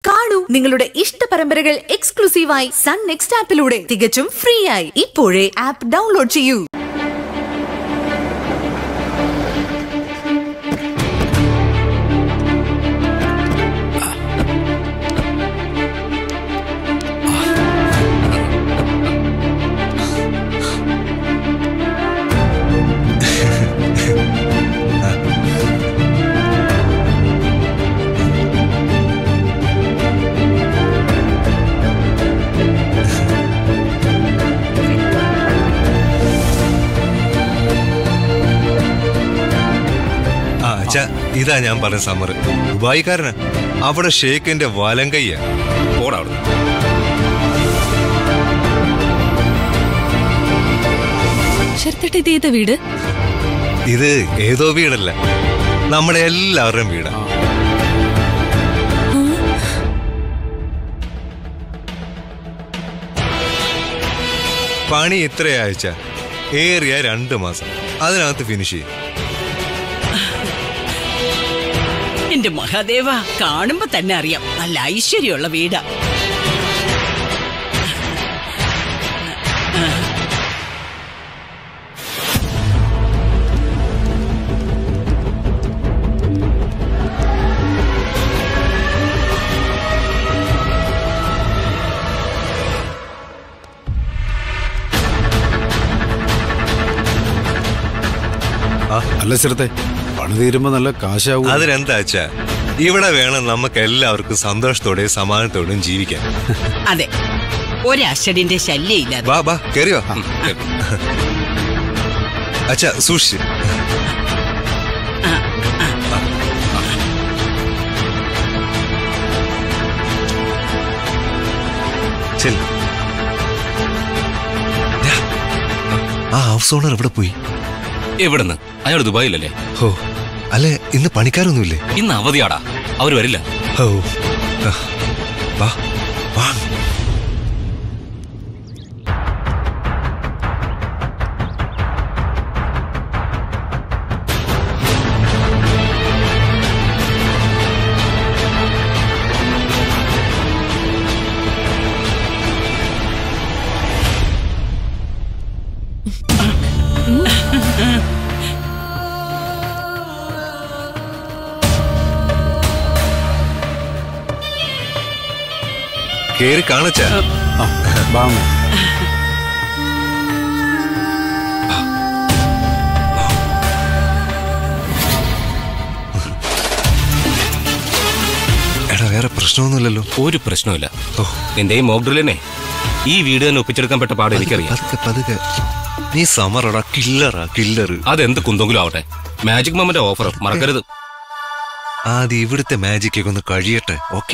കാണൂ നിങ്ങളുടെ ഇഷ്ട പരമ്പരകൾ എക്സ്ക്ലൂസീവായി സൺ നെക്സ്റ്റ് ആപ്പിലൂടെ തികച്ചും ഫ്രീ ആയി ഇപ്പോഴേ ആപ്പ് ഡൗൺലോഡ് ചെയ്യൂ ആ അച്ഛാ ഇതാ ഞാൻ പറഞ്ഞ സമ്മർ ദുബായിക്കാരനാ അവിടെ ഷേഖിന്റെ വലം കയ്യാ പോടാ അവിടെ ശരത്തേട്ട ഇത് ഏതാ വീട് ഇത് ഏതോ വീടല്ല നമ്മുടെ എല്ലാവരുടെയും വീടാ പണി ഇത്രയാഴ്ച ഏറിയ രണ്ട് മാസം അതിനകത്ത് ഫിനിഷ് ചെയ്യും എന്റെ മഹാദേവ കാണുമ്പോ തന്നെ അറിയാം നല്ല ഐശ്വര്യമുള്ള വീടാ അല്ല സ്ഥലത്തെ പണി തീരുമ്പോ നല്ല കാശാവും അതിനെന്താ അച്ഛാ ഇവിടെ വേണം നമുക്ക് എല്ലാവർക്കും സന്തോഷത്തോടെയും സമാധാനത്തോടെയും ജീവിക്കാൻ അതെ ഒരശ്വടിന്റെ ശല്യം ഇല്ലാതെ വാ വാ കേറി വാ ഉം, കേറി. അച്ഛാ സൂക്ഷിച്ച് ചെല്ല്. ദാ, ആ ഹൗസ് ഓണർ എവിടെ പോയി എവിടുന്ന് അയാൾ ദുബായിലല്ലേ ഹോ അല്ലെ ഇന്ന് പണിക്കാരൊന്നുമില്ലേ ഇന്ന് അവധിയാടാ അവര് വരില്ല ഹോ ആ, വാ വാ കേറി കാണച്ചാ ആ, വാ അമ്മേ. എടാ വേറെ പ്രശ്നമൊന്നുമില്ലല്ലോ ഒരു പ്രശ്നമില്ല ഓ. നിന്റെ ഈ മോക്ക് ഡ്രില്ലിനെ ഈ വീട് തന്നെ ഒപ്പിച്ചെടുക്കാൻ പറ്റ പാട് എനിക്കറിയാം പതുക്കെ പതുക്കെ നീ സമറടാ കില്ലറാ കില്ലറ് അതെന്ത് കുന്തെങ്കിലും ആവട്ടെ മാജിക് മൊമെന്റ് ഓഫർ മറക്കരുത് ആദ്യം ഇവിടുത്തെ മാജിക് ഒക്കെ ഒന്ന് കഴിയട്ടെ ഓക്കെ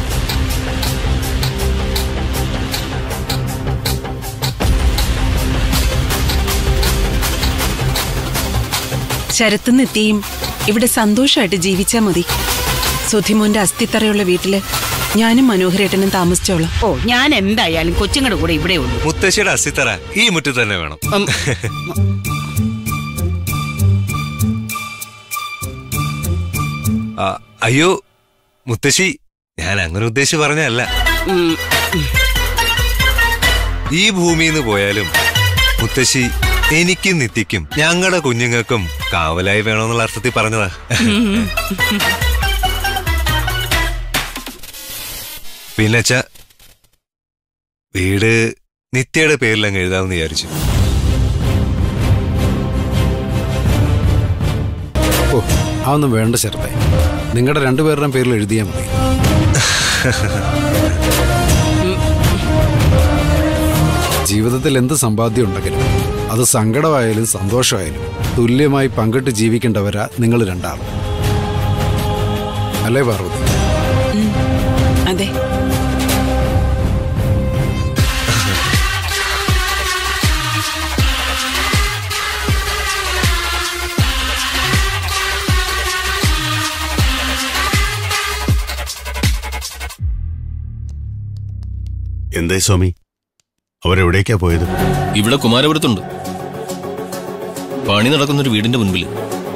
ശരത്തുനിന്നെത്തിയും ഇവിടെ സന്തോഷമായിട്ട് ജീവിച്ചാ മതി സുധിമോന്റെ അസ്ഥിത്തറയുള്ള വീട്ടില് ഞാനും മനോഹരേട്ടനും താമസിച്ചോളാം ഓ ഞാൻ എന്തായാലും കൊച്ചുങ്ങളുടെ കൂടെ ഇവിടെ ഉള്ളൂ മുത്തശ്ശിയുടെ അസിത്തറ ഈ മുറ്റത്ത് തന്നെ വേണം ഉം. ആ, അയ്യോ മുത്തശ്ശി ഞാൻ അങ്ങനെ ഉദ്ദേശിച്ച് പറഞ്ഞല്ല ഉം, ഈ ഭൂമിയിൽ നിന്ന് പോയാലും മുത്തശ്ശി എനിക്കും നിത്യക്കും ഞങ്ങളുടെ കുഞ്ഞുങ്ങൾക്കും കാവലായി വേണമെന്നുള്ള അർത്ഥത്തിൽ പറഞ്ഞതാ പിന്നെ അച്ഛാ വീട് നിത്യയുടെ പേരിൽ അങ്ങ് എഴുതാമെന്ന് വിചാരിച്ചു ഓ അതൊന്നും വേണ്ട ശരത്തെ നിങ്ങളുടെ രണ്ടുപേരുടെയും പേരിൽ എഴുതിയാൽ മതി ജീവിതത്തിൽ എന്ത് സമ്പാദ്യം ഉണ്ടെങ്കിലും അത് സങ്കടമായാലും സന്തോഷമായാലും തുല്യമായി പങ്കിട്ട് ജീവിക്കേണ്ടവരാ നിങ്ങൾ രണ്ടാളും അല്ലേ പാർവതി അതെ എന്തായി സ്വാമി അവരെവിടേക്കാ പോയത് ഇവിടെ കുമാരപുരത്തുണ്ട് പണി നടക്കുന്നൊരു വീടിന്റെ മുൻപിൽ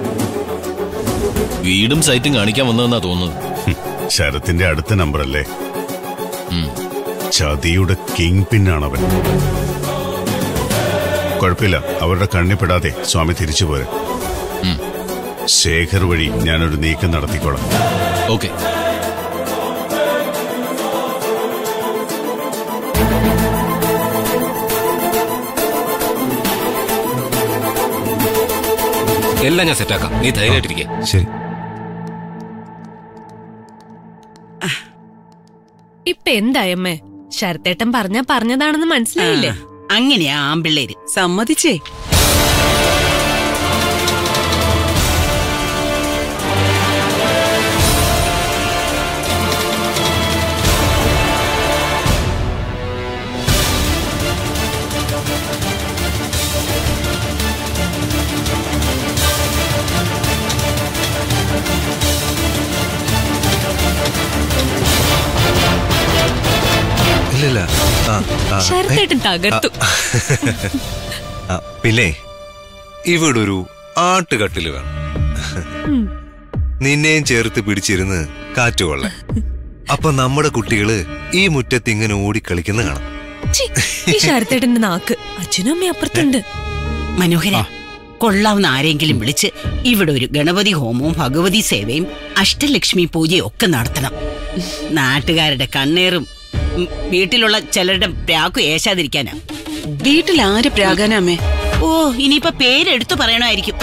വീടും സൈറ്റും കാണിക്കാൻ വന്നതെന്നാ തോന്നുന്നത് ഹും, ശരത്തിന്റെ അടുത്ത നമ്പറല്ലേ ചതിയുടെ കിങ് പിന്നാണ് അവൻ കുഴപ്പമില്ല അവരുടെ കണ്ണിപ്പെടാതെ സ്വാമി തിരിച്ചു പോരെ ശേഖർ വഴി ഞാനൊരു നീക്കം നടത്തിക്കോളാം ഓക്കെ എല്ലാം ഞാൻ സെറ്റാക്കാം നീ ധൈര്യമായിട്ടിരിക്കെ ശരി ഇപ്പൊ എന്തായമ്മേ ശരത്തേട്ടൻ പറഞ്ഞ പറഞ്ഞതാണെന്ന് മനസ്സിലായില്ലേ ആ, അങ്ങനെയാ ആമ്പിള്ളേര് സമ്മതിച്ചേ ഇല്ലില്ല ആ, ആ, ശരത്തേട്ടൻ തകർത്തു ആ, പിന്നെ ഇവിടെ ഒരു ആട്ടുകട്ടില് വേണം നിന്നെയും ചേർത്ത് പിടിച്ചിരുന്ന് കാറ്റുകൊള്ളാൻ അപ്പൊ നമ്മുടെ കുട്ടികള് ഈ മുറ്റത്ത് ഇങ്ങനെ ഓടിക്കളിക്കുന്ന കാണാം ഛി, ഈ ശരത്തേട്ടന്റെ നാക്ക് അച്ഛനും അമ്മയും അപ്പുറത്തുണ്ട് മനോഹര കൊള്ളാവുന്ന ആരെങ്കിലും വിളിച്ച് ഇവിടെ ഒരു ഗണപതി ഹോമവും ഭഗവതി സേവയും അഷ്ടലക്ഷ്മി പൂജയും ഒക്കെ നടത്തണം നാട്ടുകാരുടെ കണ്ണേറും ഉം, വീട്ടിലുള്ള ചിലരുടെ പ്രാക്കു ഏശാതിരിക്കാനാ വീട്ടിൽ ആര് പ്രാകാനമ്മേ ഓ ഇനിയിപ്പൊ പേരെടുത്തു പറയണമായിരിക്കും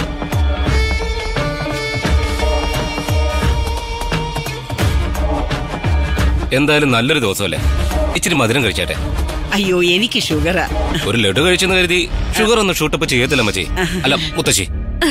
എന്തായാലും നല്ലൊരു ദിവസമല്ലേ ഇച്ചിരി മധുരം കഴിച്ചാട്ടെ അയ്യോ എനിക്ക് ഷുഗറാ ഒരു ലഡു കഴിച്ചെന്ന് കരുതി ഷുഗർ ഒന്നും ഷൂട്ടപ്പ് ചെയ്യത്തില്ല മച്ചി അല്ല മുത്തശ്ശി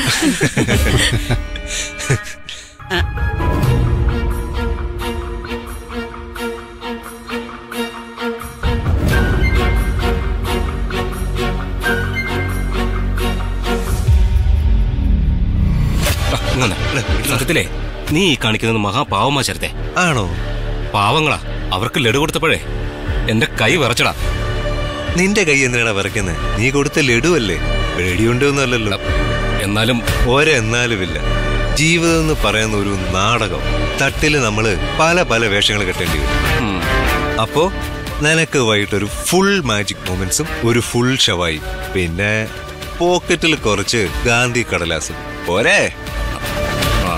ആ, ഇങ്ങനെ. സത്യത്തിലേ നീ ഈ കാണിക്കുന്നത് മഹാപാവമാ ശരത്തെ ആണോ പാവങ്ങളാ അവർക്ക് ലഡു കൊടുത്തപ്പോഴേ എന്റെ കൈ വിറച്ചടാ നിന്റെ കൈ എന്തിനാണ് വിറയ്ക്കുന്നത് നീ കൊടുത്ത ലഡുവല്ലേ വെടിയുണ്ടോന്നല്ലല്ലോ എന്നാലും ഒരെന്നാലുമില്ല ജീവിതം എന്ന് പറയുന്ന ഒരു നാടകം തട്ടില് നമ്മള് പല പല വേഷങ്ങൾ കെട്ടേണ്ടി വരും ഉം, അപ്പോ നിനക്ക് വൈകിട്ടൊരു ഫുൾ മാജിക് മൊമെന്റ്സും ഒരു ഫുൾ ഷവായി പിന്നെ പോക്കറ്റിൽ കുറച്ച് ഗാന്ധി കടലാസും പോരെ ആ.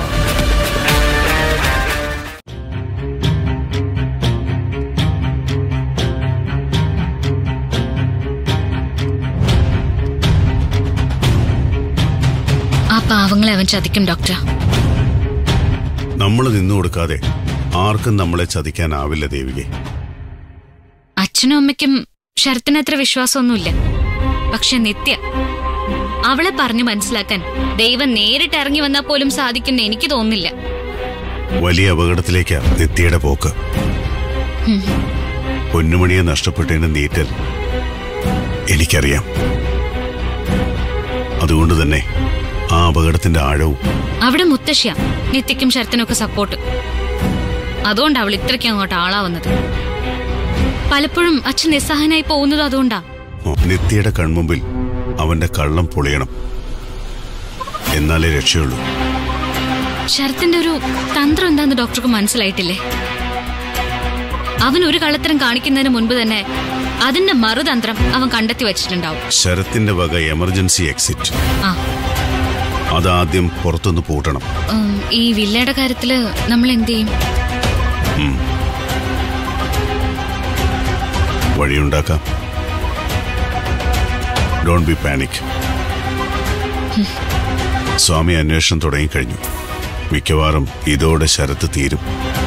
ആ പാവങ്ങളെ അവൻ ചതിക്കും ഡോക്ടർ നമ്മൾ നിന്നു കൊടുക്കാതെ ആർക്കും നമ്മളെ ചതിക്കാനാവില്ല ദേവികെ അച്ഛനും അമ്മയ്ക്കും ശരത്തിന് അത്ര വിശ്വാസമൊന്നുമില്ല പക്ഷെ നിത്യ അവളെ പറഞ്ഞു മനസ്സിലാക്കാൻ ദൈവം നേരിട്ട് ഇറങ്ങി വന്നാൽ പോലും സാധിക്കുന്ന എനിക്ക് തോന്നുന്നില്ല വലിയ അപകടത്തിലേക്കാ നിത്യയുടെ പോക്ക് ഉം. പൊന്നുമണിയെ നഷ്ടപ്പെട്ടതിന് നീറ്റൽ എനിക്കറിയാം അതുകൊണ്ട് തന്നെ ആ അപകടത്തിന്റെ ആഴവും അവിടെ മുത്തശ്ശിയ നിത്യക്കും ശരത്തിനൊക്കെ സപ്പോർട്ട് അതുകൊണ്ട് അവൾ ഇത്രയ്ക്ക് അങ്ങോട്ട് ആളാവുന്നത് പലപ്പോഴും അച്ഛൻ നിസ്സഹായനായി പോകുന്നത് അതുകൊണ്ടാ നിത്യയുടെ കൺമുമ്പിൽ അവന്റെ കള്ളം പൊളിയണം എന്നാലേ രക്ഷയുള്ളൂ ശരത്തിന്റെ ഒരു തന്ത്രം എന്താന്ന് ഡോക്ടർക്ക് മനസ്സിലായിട്ടില്ലേ അവൻ ഒരു കള്ളത്തരം കാണിക്കുന്നതിന് മുൻപ് തന്നെ അതിന്റെ മറുതന്ത്രം അവൻ കണ്ടെത്തി വെച്ചിട്ടുണ്ടാവും ശരത്തിന്റെ വക എമർജൻസി എക്സിറ്റ് ആ അതാദ്യം പുറത്തുനിന്ന് പൂട്ടണം ഉം, ഈ വില്ലയുടെ കാര്യത്തില് നമ്മൾ എന്ത് ചെയ്യും വഴിയുണ്ടാക്കാം ഡോൺ ബി പാനിക് സ്വാമി അന്വേഷണം തുടങ്ങിക്കഴിഞ്ഞു മിക്കവാറും ഇതോടെ ശരത്ത് തീരും